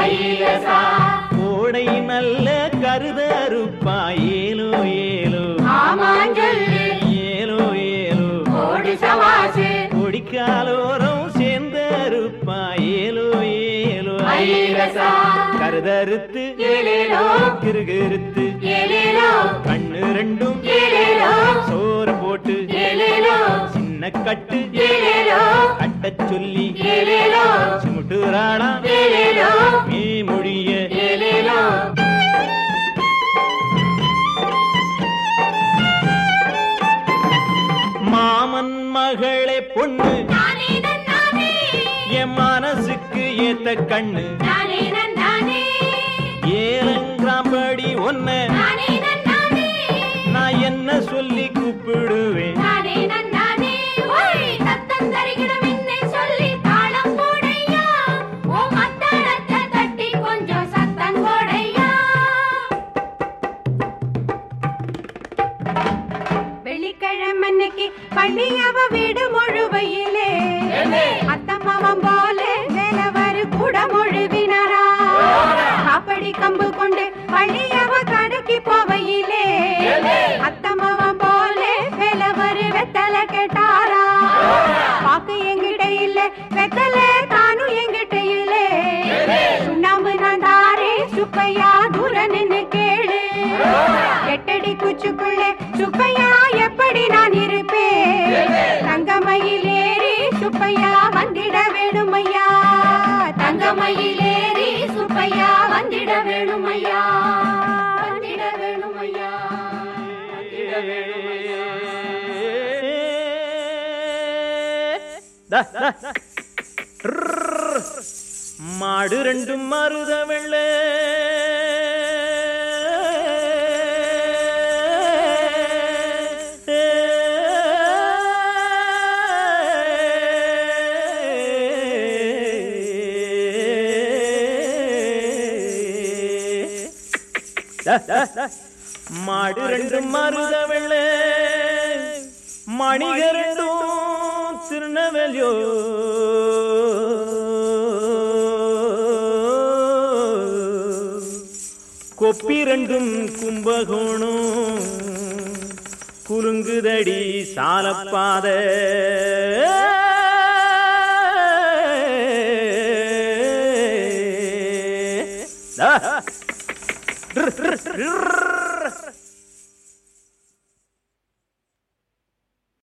ஐலசா கோடை நல்ல கருதறுப்பா ஏலோ ஏலோ ஆமாஞ்சொல்லு ஏலோ ஏலோ கோடி சவாசு கொடிக்காலோரம் சேர்ந்தறுப்பா ஏலோ ஏலோ ஐலசா கருதறுத்து ஏலேலோ கிருகிருத்து ஏலேலோ கண்ணு ரெண்டும் ஏலேலோ சோற போட்டு ஏலேலோ சின்ன கட்டு ஏலேலோ கட்டச் சொல்லி ஏலேலோ சிமுட்டுறாளா ஏலேலோ மே மொழிய ஏலேலோ மாமன் மகளே பொண்ணு நானே நன்னானே என் மனசுக்கு ஏத்த கண்ணு நானே நன்னானே ஏலங்கிராம்படி ஒன்ன நானே நன்னானே நான் என்ன சொல்லி கூப்பிடுவேன் நானே நன்னானே ஓய் சத்தம் தருகிடும் என்னை சொல்லி தாளம் போடையா ஓ மத்தளத்தை தட்டி கொஞ்சம் சத்தம் போடையா வெள்ளிக்கிழமன்னைக்கு பள்ளி அவ வீடு முழுவையிலே அத்தம்மாவன் போல வேலவர் கூட முழுவினாரா காப்படி கம்பு கொண்டு பள்ளி அவ கடைக்கு போவையிலே அத்தம்மாவன் போல வேலவர் வெத்தல கேட்டாரா பாக்கு எங்கிட்ட இல்ல வெத்தல தானும் எங்கிட்ட இல்ல சுண்ணாம்பு நான் தாரே சுப்பையா தூர நின்னு கேளு எட்டடி குச்சுக்குள்ளே சுப்பையா எப்படி நான் இருப்பேன் தங்கமயில் ஏறி சுப்பையா வந்திட வேணுமையா தங்கமயில் ஏறி சுப்பையா வந்திட வேணுமையா வந்திட வேணுமையா வந்திட வேணுமையா த, த. ர்ர். மாடு ரெண்டும் மருத வெள்ள மாடு ரெண்டும் மருத வெள்ள மணிக ரெண்டும் திருநெல்வேலியோ கொப்பி ரெண்டும் கும்பகோணம் குலுங்குதடி சாலப்பாத ட. ர், ர், ர்.